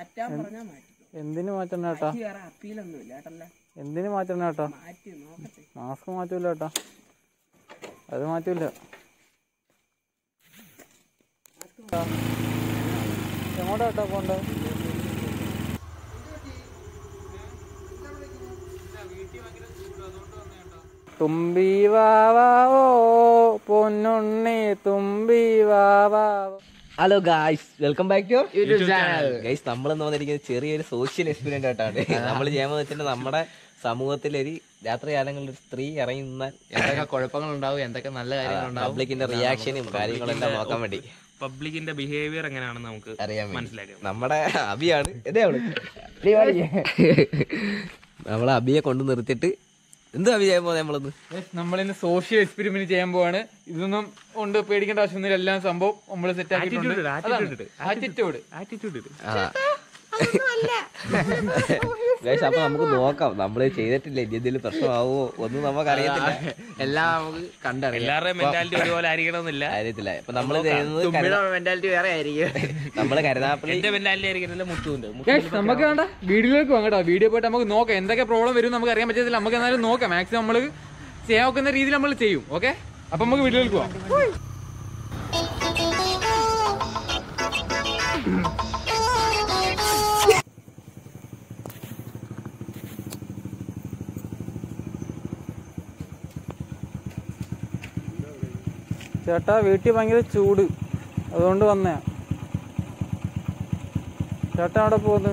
മാറ്റാൻ പറഞ്ഞാ മാറ്റി എന്തിനു മാറ്റണം ചേട്ടാ മാറ്റി വേറെ അപ്പീലൊന്നും ഇല്ല ഏട്ടല്ല എന്തിനു മാറ്റണം ചേട്ടാ മാറ്റി നോക്കട്ടെ മാസ്ക് മാറ്റൂല ചേട്ടാ അത് മാറ്റൂല എങ്ങോട്ടാ ചേട്ടാ പോണ്ടേ തുമ്പി വാവാവോ പൊന്നുണ്ണി തുമ്പി വാവാവോ hello guys welcome back to YouTube channel guys നമ്മൾ എന്ന് വന്നിരിക്കുന്നത് ചെറിയൊരു സോഷ്യൽ എക്സ്പീരിയൻസ് ആയിട്ടാണ് നമ്മൾ ചെയ്യുമ്പോൾ വെച്ചിട്ട് നമ്മുടെ സമൂഹത്തിലൊരു രാത്രി കാലങ്ങളിൽ ഒരു സ്ത്രീ ഇറങ്ങി നിന്നാൽ എന്തൊക്കെ കുഴപ്പങ്ങൾ ഉണ്ടാവും എന്തൊക്കെ നല്ല കാര്യങ്ങൾ ഉണ്ടാവും പബ്ലിക്കിന്റെ റിയാക്ഷനും കാര്യങ്ങളെല്ലാം നോക്കാൻ വേണ്ടി പബ്ലിക്കിന്റെ ബിഹേവിയർ എങ്ങനെയാണെന്ന് നമുക്ക് അറിയാൻ വേണ്ടി മനസ്സിലാക്കാം നമ്മുടെ അബിയാണ് എന്തേ അവള് നമ്മളെ അബിയെ കൊണ്ട് നിർത്തിയിട്ട് എന്ത് അബി ചെയ്യാൻ പോകുന്നത് നമ്മളൊന്ന് നമ്മളിന്ന് സോഷ്യൽ എക്സ്പെരിമെന്റ് ചെയ്യാൻ പോവാണ് ഇതൊന്നും കൊണ്ട് പേടിക്കേണ്ട ആവശ്യമൊന്നുമില്ല എല്ലാം സംഭവം നമ്മൾ സെറ്റ് ആക്കിയിട്ടുണ്ട് ആറ്റിറ്റ്യൂഡ് ആറ്റിറ്റ്യൂഡ് ഗൈസ് അപ്പൊ നമുക്ക് നോക്കാം നമ്മൾ ചെയ്തിട്ടില്ല ഇനി എന്തെങ്കിലും പ്രശ്നമാവോ ഒന്നും നമുക്ക് അറിയത്തില്ല എല്ലാം നമുക്ക് കണ്ടറിയാം എല്ലാവരുടെയും മെന്റാലിറ്റി ഒരുപോലെ ആയിരിക്കണമെന്നില്ല അറിയത്തില്ല ഇപ്പൊ നമ്മൾ ചെയ്യുന്നത് തുമ്പിയുടെ മെന്റാലിറ്റി വേറെ ആയിരിക്കും നമ്മള് കരുനാപ്പള്ളി എന്റെ മെന്റാലിറ്റി ആയിരിക്കുന്നില്ല മുത്തുവിന്റെ നമുക്ക് വേണ്ട വീഡിയോയിലേക്ക് പോകാം കേട്ടോ വീഡിയോ പോയിട്ട് നമുക്ക് നോക്കാം എന്തൊക്കെ പ്രോബ്ലം വരും നമുക്ക് അറിയാൻ പറ്റത്തില്ല നമുക്ക് എന്നാലും നോക്കാം മാക്സിമം നമ്മൾ ചെയ്യാൻ നോക്കുന്ന രീതിയിൽ നമ്മൾ ചെയ്യും ഓക്കെ അപ്പൊ നമുക്ക് വീഡിയോയിലേക്ക് പോവാം ചേട്ടാ വീട്ടിൽ ഭയങ്കര ചൂട് അതുകൊണ്ട് വന്നയാ ചേട്ടാ അവിടെ പോകുന്നു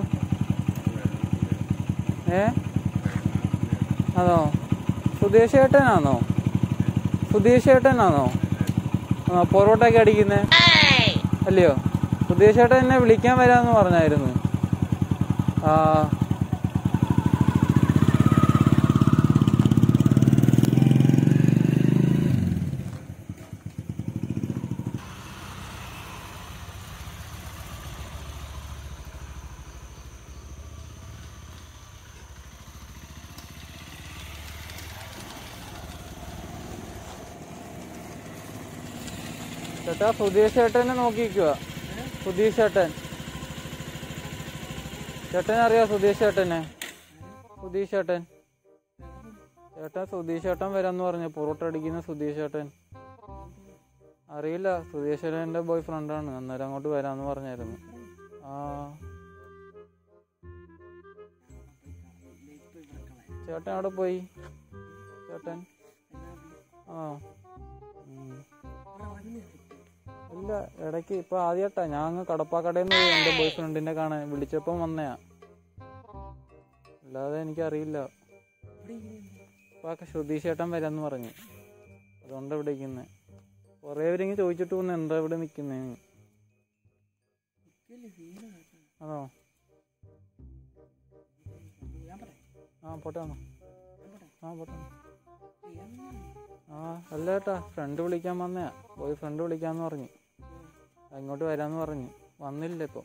ഏ അതോ സുധീഷ് ഏട്ടനാണോ സുധീഷ് ഏട്ടനാണോ ആ പൊറോട്ടയൊക്കെ അടിക്കുന്നേ അല്ലയോ സുധീഷ് ഏട്ടൻ എന്നെ വിളിക്കാൻ വരാമെന്ന് പറഞ്ഞായിരുന്നു ആ ചേട്ടാ സുധീഷ് ഏട്ടനെ നോക്കിക്കുക സുധീഷ് ഏട്ടൻ ചേട്ടനെ അറിയാം സുധീഷ് ഏട്ടനെ സുധീഷ് ഏട്ടൻ ചേട്ടൻ സുധീഷ് ഏട്ടൻ വരാന്ന് പറഞ്ഞു പൊറോട്ട അടിക്കുന്ന സുധീഷ് ഏട്ടൻ അറിയില്ല സുധീഷ് ഏട്ടൻ എൻ്റെ ബോയ് ഫ്രണ്ടാണ് അന്നേരം അങ്ങോട്ട് വരാന്ന് പറഞ്ഞായിരുന്നു ആ ചേട്ടൻ അവിടെ പോയി ചേട്ടൻ ആ ഉം. ഇല്ല ഇടയ്ക്ക് ഇപ്പൊ ആദ്യമായിട്ടാ ഞാൻ അങ്ങ് കടപ്പാക്കടയിൽ നിന്ന് എന്റെ ബോയ് ഫ്രണ്ടിനെ കാണാൻ വിളിച്ചപ്പം വന്നയാ അല്ലാതെ എനിക്കറിയില്ല ഇപ്പൊ ശ്രുതീഷ് ചേട്ടൻ വരാന്ന് പറഞ്ഞു അതുകൊണ്ട് ഇവിടെ ഇരിക്കുന്നേ കൊറേ പേരെങ്കിൽ ചോദിച്ചിട്ട് പോകുന്നു എന്താ ഇവിടെ നിക്കുന്നേന്ന് ആണോ ആ പോട്ടെ വന്നോ. ആ പോട്ടെ വന്നോ. ആ അല്ല ചേട്ടാ ഫ്രണ്ട് വിളിക്കാൻ വന്നയാ ബോയ് ഫ്രണ്ട് വിളിക്കാന്ന് പറഞ്ഞു അങ്ങോട്ട് വരാന്ന് പറഞ്ഞു വന്നില്ല ഇപ്പൊ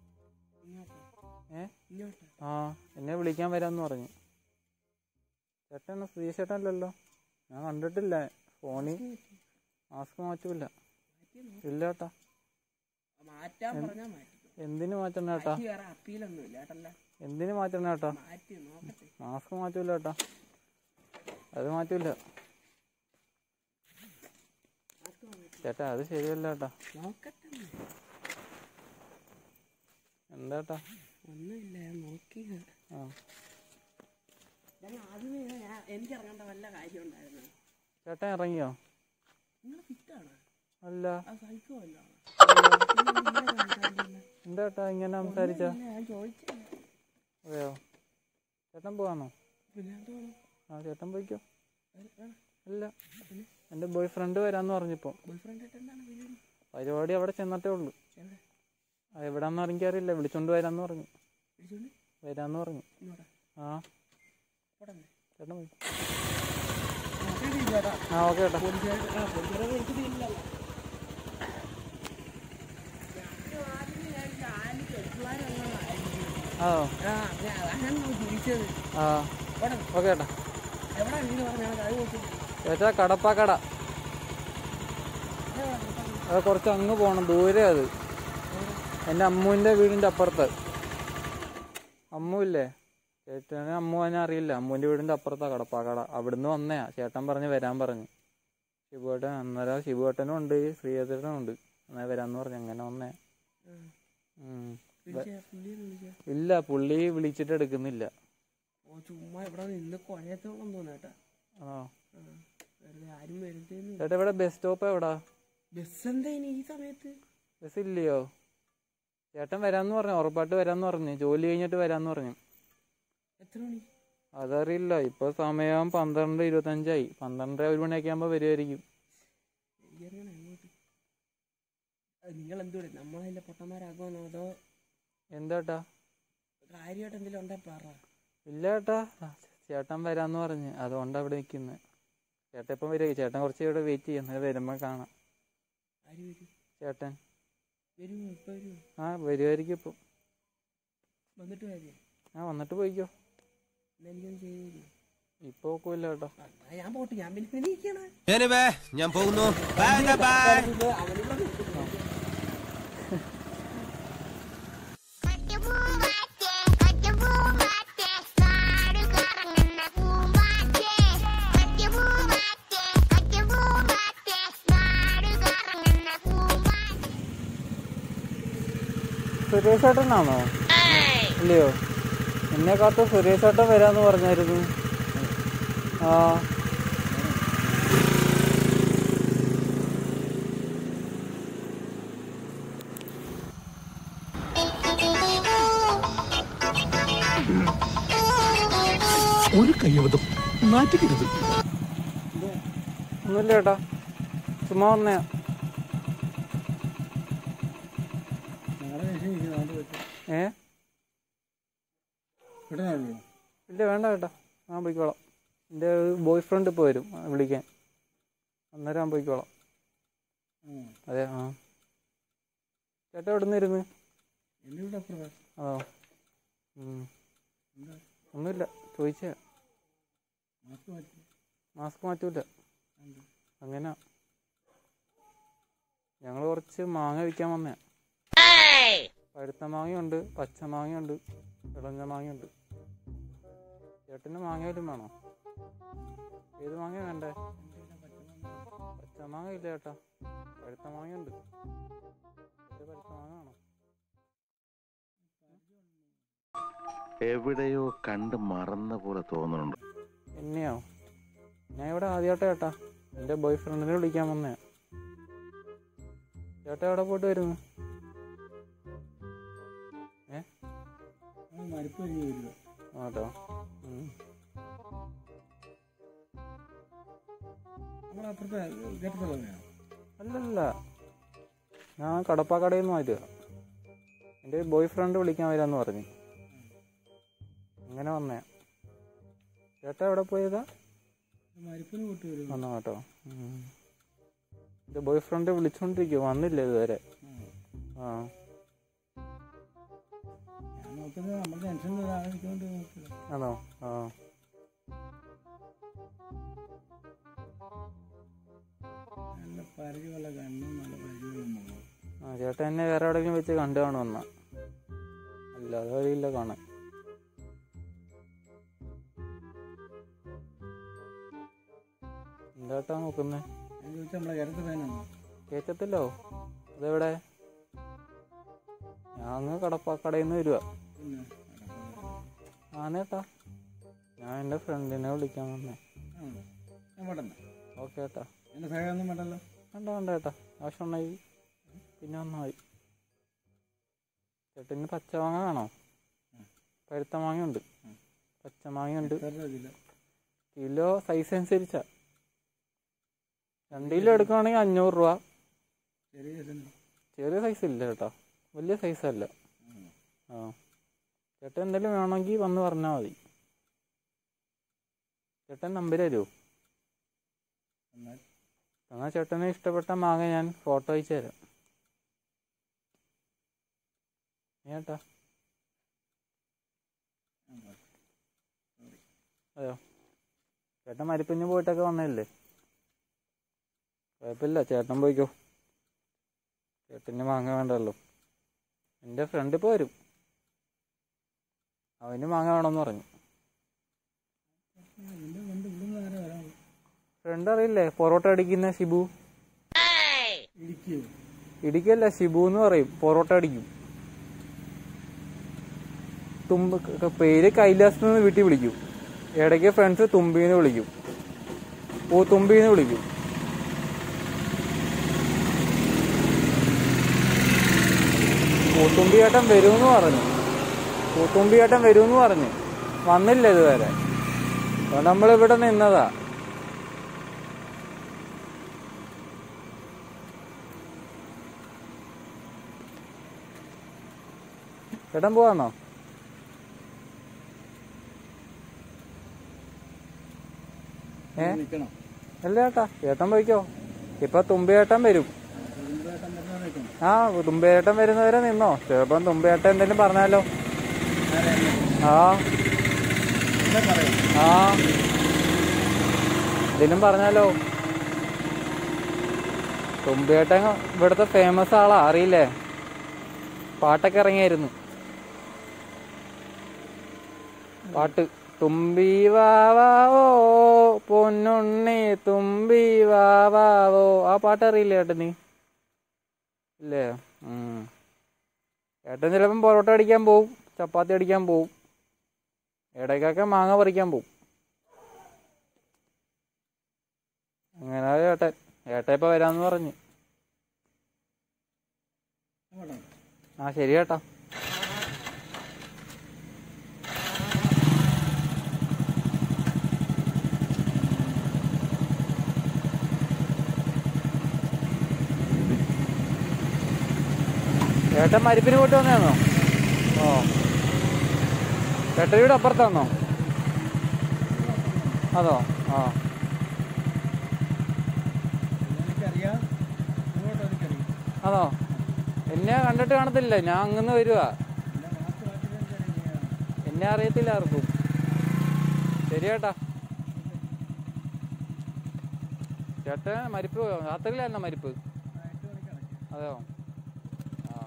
ഏ ആ എന്നെ വിളിക്കാൻ വരാന്ന് പറഞ്ഞു ചേട്ടൻ എന്നാ സുധീഷ് ചേട്ടൻ അല്ലല്ലോ ഞാൻ കണ്ടിട്ടില്ല ഫോണിൽ മാസ്ക് മാറ്റൂല ഇല്ല ചേട്ടാ മാറ്റാൻ പറഞ്ഞാ മാറ്റി എന്തിനു മാറ്റണം ചേട്ടാ മാറ്റി വേറെ അപ്പീലൊന്നും ഇല്ല ഏട്ടല്ല എന്തിനു മാറ്റണം ചേട്ടാ മാറ്റി നോക്കട്ടെ മാസ്ക് മാറ്റൂല ചേട്ടാ അത് മാറ്റൂല ചേട്ടാ അത് ശരിയല്ല ചേട്ടാ നോക്കട്ടെ എന്താ ചേട്ടാ ഒന്നുമില്ല ഞാൻ നോക്കിയത് ആ ഞാൻ ആദ്യമേ ഞാൻ എനിക്ക് ഇറങ്ങേണ്ട വല്ല കാര്യം ഉണ്ടായിരുന്നു ചേട്ടൻ ഇറങ്ങിയോ നിങ്ങൾ ഫിറ്റാണ് അല്ല ആ സൈക്കോ അല്ല എന്താ ചേട്ടാ ഇങ്ങനെ സംസാരിച്ച ഞാൻ ചോദിച്ചില്ല അതെയോ ചേട്ടൻ പോവാണോ പിന്നെ എന്തോന്നു ആ ചേട്ടൻ പോയിക്കോ അല്ല എൻ്റെ ബോയ് ഫ്രണ്ട് വരാന്ന് പറഞ്ഞിപ്പോ ബോയ് ഫ്രണ്ട് ആയിട്ട് എന്താണ് പരിപാടി പരിപാടി അവിടെ ചെന്നിട്ടേ ഉള്ളൂ എവിടെ ആ, എവിടാന്ന് എനിക്കറിയില്ല വിളിച്ചോണ്ട് വരാന്ന് പറഞ്ഞു വിളിച്ചോണ്ട് വരാന്ന് പറഞ്ഞു ഇങ്ങോട്ടാ ആ പോടന്നെ ചേട്ടൻ പോയി ശരി ചേട്ടാ ആ ഓക്കെ ചേട്ടാ പോലീസുകാർ ആ പോലീസുകാരെ വിളിച്ചിട്ടില്ലല്ലോ ആ ആ ഞാൻ തിരിച്ചത് ആ ഓക്കെ ചേട്ടാ എവിടെ നീ പറഞ്ഞാൽ അത് നോക്കി ചേട്ടാ കടപ്പാക്കട അത് കുറച്ച് അങ്ങ് പോണം ദൂരെ അത് എൻ്റെ അമ്മുവിൻ്റെ വീടിൻ്റെ അപ്പുറത്ത് അമ്മു ഇല്ലേ ചേട്ടന് അമ്മു അതിനെ അറിയില്ല അമ്മുവിന്റെ വീടിന്റെ അപ്പുറത്താ കടപ്പാക്കട അവിടുന്ന് വന്നയാ ചേട്ടൻ പറഞ്ഞ് വരാൻ പറഞ്ഞു ശിബുവേട്ടൻ അന്നേരം ശിബുവേട്ടനും ഉണ്ട് ശ്രീയേട്ടനും ഉണ്ട് എന്നാൽ വരാന്ന് പറഞ്ഞു അങ്ങനെ വന്നേ ഉം. വിളിച്ചാ പുള്ളിയെ വിളിച്ചാ ഇല്ല പുള്ളി വിളിച്ചിട്ട് എടുക്കുന്നില്ല ഓ ചുമ്മാ ഇവിടെ നിന്ന് കുഴയത്തോളം തോന്നേട്ടാ ആണോ വെറുതെ ആരും വരുത്തേന്ന് ചേട്ടാ ഇവിടെ ബസ് സ്റ്റോപ്പ് എവിടാ ബസ് എന്താ ഇനി ഈ സമയത്ത് ബസ് ഇല്ലയോ ചേട്ടൻ വരാന്ന് പറഞ്ഞു ഉറപ്പായിട്ട് വരാന്ന് പറഞ്ഞു ജോലി കഴിഞ്ഞിട്ട് വരാന്ന് പറഞ്ഞു എത്ര മണി അതറിയില്ല ഇപ്പൊ സമയം പന്ത്രണ്ട് ഇരുപത്തഞ്ചായി പന്ത്രണ്ട് ഒരു മണിയൊക്കെ ആകുമ്പോ വരുമായിരിക്കും എനിക്കറിയണം അങ്ങോട്ട് നിങ്ങൾ എന്തുകൂടെ നമ്മളതിലെ പൊട്ടന്മാരാക്കുവാനോ അതോ എന്താട്ടാ കാര്യമായിട്ട് എന്തെങ്കിലും ഉണ്ടേ പറ ഇല്ല ചേട്ടാ ആ, ചേട്ടൻ വരാന്ന് പറഞ്ഞ് അതുകൊണ്ട് അവിടെ നിൽക്കുന്നത് ചേട്ടൻ ഇപ്പം വരും ചേട്ടൻ കുറച്ച് ഇവിടെ വെയിറ്റ് ചെയ്യുന്നത് വരുമ്പോ കാണാം ആര് വരും ചേട്ടൻ വരുമോ ഇപ്പൊ വരുമോ ആ വരുമായിരിക്കും ഇപ്പം വന്നിട്ട് കാര്യം ആ വന്നിട്ട് പോയിക്കോ എന്നാ എനിക്കൊന്ന് ചെയ്തു തരുമോ ഇപ്പൊ ഒക്കില്ല കേട്ടോ ആ, എന്നാ ഞാൻ പോട്ടെ ഞാൻ പിന്നെ പിന്നെ ഇരിക്കണേ ഞാൻ പോകുന്നു ബൈ ബൈ കട്ടുപൂമ്പാറ്റേ, കട്ടുപൂമ്പാറ്റേ, നാട് കറങ്ങുന്ന പൂമ്പാറ്റേ. കട്ടുപൂമ്പാറ്റേ, കട്ടുപൂമ്പാറ്റേ, നാട് കറങ്ങുന്ന പൂമ്പാറ്റേ. സുരേഷ് ചേട്ടനാണോ ഇല്ലയോ എന്നെ കാത്ത് സുരേഷ് ചേട്ടൻ വരാന്ന് പറഞ്ഞായിരുന്നു ആ ഒരു കയ്യബദ്ധം നാറ്റിക്കരുത് ഒന്നുമില്ല ചേട്ടാ ചുമ്മാ വന്നയാ ഏ ഇല്ല വേണ്ട ചേട്ടാ ഞാൻ പോയിക്കോളാം എൻ്റെ ബോയ് ഫ്രണ്ട് ഇപ്പോൾ വരും ആ, വിളിക്കാൻ അന്നേരം ഞാൻ പോയിക്കോളാം അതെ ആ ചേട്ടാ എവിടെ നിന്ന് ഇരുന്ന് അതോ ഉം. ഒന്നുമില്ല ചോദിച്ചാ മാസ്ക് മാറ്റൂല അങ്ങനെ ഞങ്ങൾ കുറച്ച് മാങ്ങ വിൽക്കാൻ വന്നയാ പഴുത്ത മാങ്ങയുണ്ട് പച്ച മാങ്ങയുണ്ട് ഇളഞ്ഞ മാങ്ങയുണ്ട് ചേട്ടന് മാങ്ങ വല്ലതും വേണോ ഏത് മാങ്ങ വേണ്ടേ പച്ച മാങ്ങ ഇല്ല ചേട്ടാ പഴുത്ത മാങ്ങയുണ്ട് ഏത് പഴുത്ത മാങ്ങ വേണോ എവിടെയോ കണ്ട് മറന്ന പോലെ തോന്നുന്നുണ്ട് എന്നെയോ ഞാൻ ഇവിടെ ആദ്യമായിട്ടാ ചേട്ടാ എൻ്റെ ബോയ് ഫ്രണ്ടിനെ വിളിക്കാൻ വന്നയാ ചേട്ടാ എവിടെ പോയിട്ട് വരുന്നു ഏ ആട്ടോ ഉം. അല്ലല്ല ഞാൻ കടപ്പാക്കടയിൽ നിന്ന് വരുക എൻ്റെ ബോയ് ഫ്രണ്ട് വിളിക്കാൻ വരാന്ന് പറഞ്ഞു അങ്ങനെ വന്നേ ചേട്ടാ എവിടെ പോയതാ വന്നോ കേട്ടോ ഉം. എൻ്റെ ബോയ് ഫ്രണ്ട് വിളിച്ചോണ്ടിരിക്കുക വന്നില്ല ഇതുവരെ ആ ആണോ ആ ആ ചേട്ടൻ എന്നെ വേറെ എവിടെയെങ്കിലും വെച്ച് കണ്ടു കാണുമെന്ന അല്ലാതെ വഴിയില്ല കാണാൻ എന്താട്ടാ നോക്കുന്നേ കേക്കത്തില്ലോ അതെവിടെ ഞാൻ അങ്ങ് കടപ്പാക്കടയിൽ നിന്ന് വരുക ആനേട്ടാ ഞാൻ എൻ്റെ ഫ്രണ്ടിനെ വിളിക്കാൻ വന്നേ ഓക്കെ ഏട്ടാ എന്റെ സഹായമൊന്നും വേണ്ടല്ലോ വേണ്ട വേണ്ട ഏട്ടാ ആവശ്യമുണ്ടായി പിന്നെ വന്നാൽ മതി ചേട്ടന് പച്ചമാങ്ങ വേണോ പഴുത്ത മാങ്ങയുണ്ട് പച്ചമാങ്ങയുണ്ട് കിലോ സൈസ് അനുസരിച്ചാ രണ്ട് കിലോ എടുക്കുകയാണെങ്കിൽ അഞ്ഞൂറ് രൂപ ചെറിയ ഇതുണ്ട്. ചെറിയ സൈസ് ഇല്ല ചേട്ടാ വലിയ സൈസ് അല്ല ആ ചേട്ടൻ എന്തെങ്കിലും വേണമെങ്കിൽ വന്ന് പറഞ്ഞാൽ മതി ചേട്ടൻ നമ്പർ തരുമോ എന്നാൽ എന്നാൽ ചേട്ടന് ഇഷ്ടപ്പെട്ട മാങ്ങ ഞാൻ ഫോട്ടോ അയച്ചു തരാം ഏട്ടാ അതെയോ ചേട്ടൻ മരിപ്പിഞ്ഞ് പോയിട്ടൊക്കെ വന്നതല്ലേ കുഴപ്പമില്ല ചേട്ടൻ പോയിക്കോ ചേട്ടന് മാങ്ങ വേണ്ടല്ലോ എൻ്റെ ഫ്രണ്ട് ഇപ്പോൾ വരും അവന് മാങ്ങ വേണമെന്ന് പറഞ്ഞു ഇതിന്റെ വണ്ടി ഇവിടുന്ന് നേരെ വരാൻ ഫ്രണ്ട് അറിയില്ലേ പൊറോട്ട അടിക്കുന്ന ഷിബു ഇടിക്കുകയോ ഇടിക്കല്ല ഷിബു എന്ന് പറയും പൊറോട്ട അടിക്കും തുമ്പ് ക- പേര് കൈലാസ് എന്ന് വീട്ടിൽ വിളിക്കും ഇടയ്ക്ക് ഫ്രണ്ട്സ് തുമ്പിന്ന് വിളിക്കും ഓ തുമ്പിന്ന് വിളിക്കും പൂത്തുമ്പിയേട്ടൻ വരുമെന്ന് പറഞ്ഞു പൂത്തുമ്പിയേട്ടൻ വരുമെന്ന് പറഞ്ഞു വന്നില്ല ഇതുവരെ അതുകൊണ്ട് നമ്മളിവിടെ നിന്നതാ ചേട്ടൻ പോവാന്നോ ഏ നിൽക്കണം അല്ല ചേട്ടാ ചേട്ടൻ പോയിക്കോ ഇപ്പൊ തുമ്പിയേട്ടൻ വരും കുടുംബേട്ടൻ പറഞ്ഞാൽ നിൽക്കണം ആ തുമ്പിയേട്ടൻ വരുന്നവരെ നിന്നോ ചിലപ്പം തുമ്പിയേട്ടൻ എന്തെങ്കിലും പറഞ്ഞാലോ ആ എന്താ പറയാം ആ എന്തെങ്കിലും പറഞ്ഞാലോ തുമ്പിയേട്ടൻ ഇവിടുത്തെ ഫേമസ് ആളാ അറിയില്ലേ പാട്ടൊക്കെ ഇറങ്ങിയായിരുന്നു പാട്ട് തുമ്പി വാവാവോ പൊന്നുണ്ണി തുമ്പി വാവാവോ ആ പാട്ട് അറിയില്ലേ ഏട്ടന് ഇല്ലേ ഉം. ഏട്ടൻ ചിലപ്പം പൊറോട്ട അടിക്കാൻ പോവും ചപ്പാത്തി അടിക്കാൻ പോവും ഇടയ്ക്കൊക്കെ മാങ്ങ പറിക്കാൻ പോവും അങ്ങനെ ഏട്ടൻ ഏട്ടൻ ഇപ്പൊ വരാന്ന് പറഞ്ഞു അങ്ങോട്ടാ ആ ശരി ഏട്ടാ ഏട്ടൻ മരിപ്പിന് പോയിട്ട് വന്നതാണോ ഓ ഏട്ടൻ വീട് അപ്പുറത്താണോ അതോ ആ എനിക്കറിയാം അങ്ങോട്ട് എനിക്കറിയാം അതോ എന്നെ കണ്ടിട്ട് കാണത്തില്ല ഞാൻ അങ്ങന്ന് വരുവാ എന്നെ മാറ്റി മാറ്റി എനിക്കറിയാം എന്നെ അറിയത്തില്ല ആർക്കും ശരി ചേട്ടാ ചേട്ടൻ മരിപ്പ് രാത്രിയിലായിരുന്നോ മരിപ്പ് എട്ട് മണിക്കാണ് അതെയോ ആ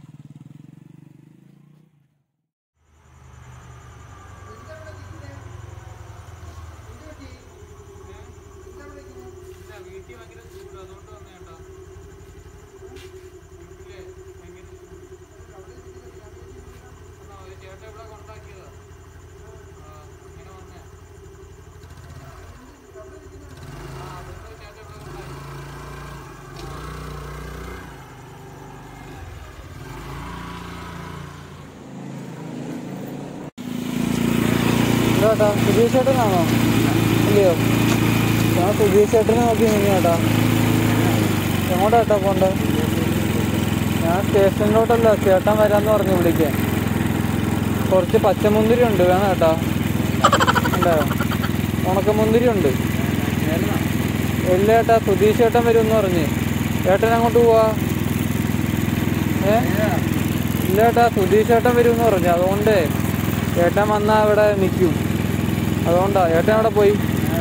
ചേട്ടാ സുധീഷ് ചേട്ടനാണോ ഇല്ലയോ ഞാൻ സുധീഷ് ചേട്ടനെ നോക്കി നിന്നു ചേട്ടാ എങ്ങോട്ടാ ചേട്ടാ പോണ്ടേ ഞാൻ സ്റ്റേഷനിലോട്ടല്ല ചേട്ടൻ വരാന്ന് പറഞ്ഞു വിളിക്കാൻ കുറച്ച് പച്ചമുന്തിരി ഉണ്ട് വേണം ചേട്ടാ ഉണ്ടോ ഉണക്കമുന്തിരി ഉണ്ട് ഇല്ല ചേട്ടാ സുധീഷ് ചേട്ടൻ വരും എന്ന് പറഞ്ഞ് ചേട്ടൻ അങ്ങോട്ട് പോവാ ഏ ഇല്ല ചേട്ടാ സുധീഷ് ചേട്ടൻ വരും എന്ന് പറഞ്ഞു അതുകൊണ്ട് ചേട്ടൻ വന്നാൽ ഇവിടെ നിൽക്കും അതുകൊണ്ടാ ചേട്ടൻ അവിടെ പോയി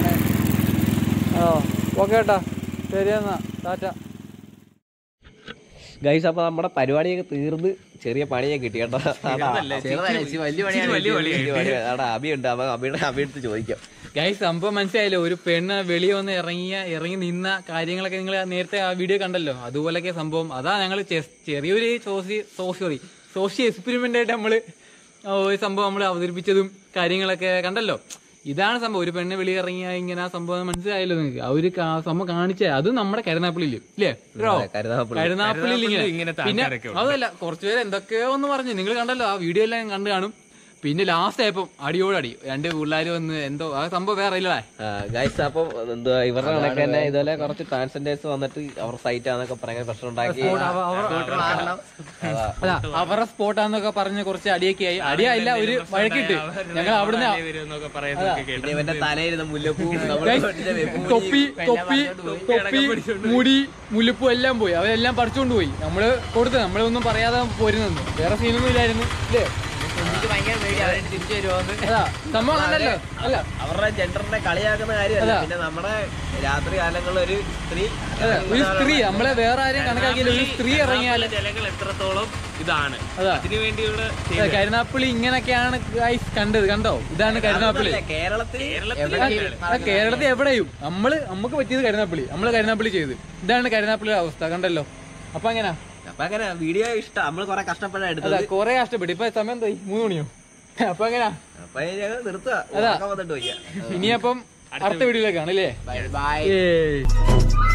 ആ ഓക്കെ ചേട്ടാ ശരി എന്നാ ടാറ്റ ഗൈസ് അപ്പൊ നമ്മുടെ പരിപാടിയൊക്കെ തീർന്ന് ചെറിയ പണിയൊക്കെ കിട്ടി കേട്ടോ ചെറുതല്ല, ഇച്ചിരി വലിയ പണിയാണ് വലിയ പണിയായി. അവിടെ അഭിയുണ്ട് അപ്പൊ അഭിയുടെ അഭിയെടുത്ത് ചോദിക്കാം ഗൈസ് സംഭവം മനസ്സിലായല്ലോ ഒരു പെണ്ണ് വെളിയിൽ വന്ന് ഇറങ്ങിയ ഇറങ്ങി നിന്ന കാര്യങ്ങളൊക്കെ നിങ്ങൾ നേരത്തെ ആ വീഡിയോ കണ്ടല്ലോ അതുപോലൊക്കെ സംഭവം അതാ ഞങ്ങൾ ചെറിയൊരു സോസി സോറി സോഷ്യൽ എക്സ്പെരിമെന്റ് ആയിട്ട് നമ്മള് ആ ഒരു സംഭവം നമ്മൾ അവതരിപ്പിച്ചതും കാര്യങ്ങളൊക്കെ കണ്ടല്ലോ ഇതാണ് സംഭവം ഒരു പെണ്ണ് വെളിയിൽ ഇറങ്ങിയ ഇങ്ങനെ ആ സംഭവം മനസ്സിലായല്ലോ നിങ്ങൾക്ക് ആ ഒരു കാ- സംഭവം കാണിച്ച അത് നമ്മുടെ കരുനാപ്പിളില് ഇല്ലേ ബ്രോ? കരുനാഗപ്പള്ളി. കരുനാപ്പള്ളിയിൽ കരുനാഗപ്പള്ളിയിൽ ഇങ്ങനെ ഇങ്ങനത്തെ പിന്നെ ആൾക്കാരൊക്കെ ഉണ്ട്. അതല്ല കുറച്ചുപേര് എന്തൊക്കെയോ ഒന്ന് പറഞ്ഞു നിങ്ങൾ കണ്ടല്ലോ ആ വീഡിയോ എല്ലാം കണ്ടു കാണും പിന്നെ ലാസ്റ്റ് ആയപ്പം അടിയോടടി രണ്ട് പിള്ളേർ വന്ന് എന്തോ ആ സംഭവം വേറെ ഇല്ലേ ഗൈസ് അപ്പൊ എന്തുവാ ഇവരുടെ കണക്ക് തന്നെ ഇതുപോലെ കുറച്ച് ട്രാൻസ്ജെൻഡേഴ്സ് വന്നിട്ട് അവർ സൈറ്റ് ആണെന്നൊക്കെ പറയാൻ പ്രശ്നം ഉണ്ടാക്കി അതാ. അല്ല അവരുടെ സ്പോട്ടാന്നൊക്കെ പറഞ്ഞ് കുറച്ച് അടിയൊക്കെ ആയി അടിയായില്ല ഒരു വഴക്കിട്ട് ഞങ്ങൾ അവിടുന്ന് വരുമെന്നൊക്കെ പറയുന്നതൊക്കെ കേട്ടു പിന്നെ ഇവന്റെ തലയിരുന്ന മുല്ലപ്പൂവും നമ്മുടെ Guys, വീട്ടിലെ വെപ്പൂരി. തൊപ്പി തൊപ്പി തൊപ്പി മുടി മുല്ലപ്പൂ എല്ലാം പോയി അവരെല്ലാം പറിച്ചുകൊണ്ട് പോയി നമ്മള് കൊടുത്ത് നമ്മളൊന്നും പറയാതെ പോരുന്നു വേറെ സീനൊന്നും ഇല്ലായിരുന്നു ഇല്ലേ എനിക്ക് ഭയങ്കര പേടി അവരെ തിരിച്ചു വരുമോന്ന് അതാ സംഭവം കണ്ടല്ലോ അല്ല അവരുടെ ജെൻഡറിനെ കളിയാക്കുന്ന കാര്യമല്ല അതാ. പിന്നെ നമ്മുടെ രാത്രി കാലങ്ങളിൽ ഒരു സ്ത്രീ അതെ ഒരു സ്ത്രീ നമ്മളെ വേറെ ആരെയും കണക്കാക്കിയില്ല ഒരു സ്ത്രീ ഇറങ്ങിയാൽ ജനങ്ങൾ എത്രത്തോളം ഇതാണ് അതാ അതിനു വേണ്ടിയുള്ള അതെ, കരുനാപ്പള്ളി ഇങ്ങനെയൊക്കെയാണ് guys കണ്ടത് കണ്ടോ ഇതാണ് കരുനാപ്പള്ളി കേരളത്തിൽ ആ, കേരളത്തിൽ എവിടെയും നമ്മള് നമുക്ക് പറ്റിയത് കരുനാപ്പള്ളി നമ്മള് കരുനാപ്പള്ളി ചെയ്ത് ഇതാണ് കരുനാപ്പള്ളിയുടെ അവസ്ഥ കണ്ടല്ലോ അപ്പൊ എങ്ങനാ അപ്പൊ അങ്ങനെ വീഡിയോ ഇഷ്ടം നമ്മള് കൊറേ കഷ്ടപ്പെടാൻ അതാ എടുത്തത് കൊറേ കഷ്ടപ്പെട്ടു ഇപ്പൊ സമയം എന്തായി മൂന്ന് മണിയോ അപ്പൊ എങ്ങനാ അപ്പൊ ഞങ്ങൾ നിർത്തുക അതാ. ഉറക്കം വന്നിട്ട് വയ്യ ഇനിയപ്പം അടുത്ത വീഡിയോയിലേക്കാണ് അല്ലേ ബൈ ബൈ ഏയ്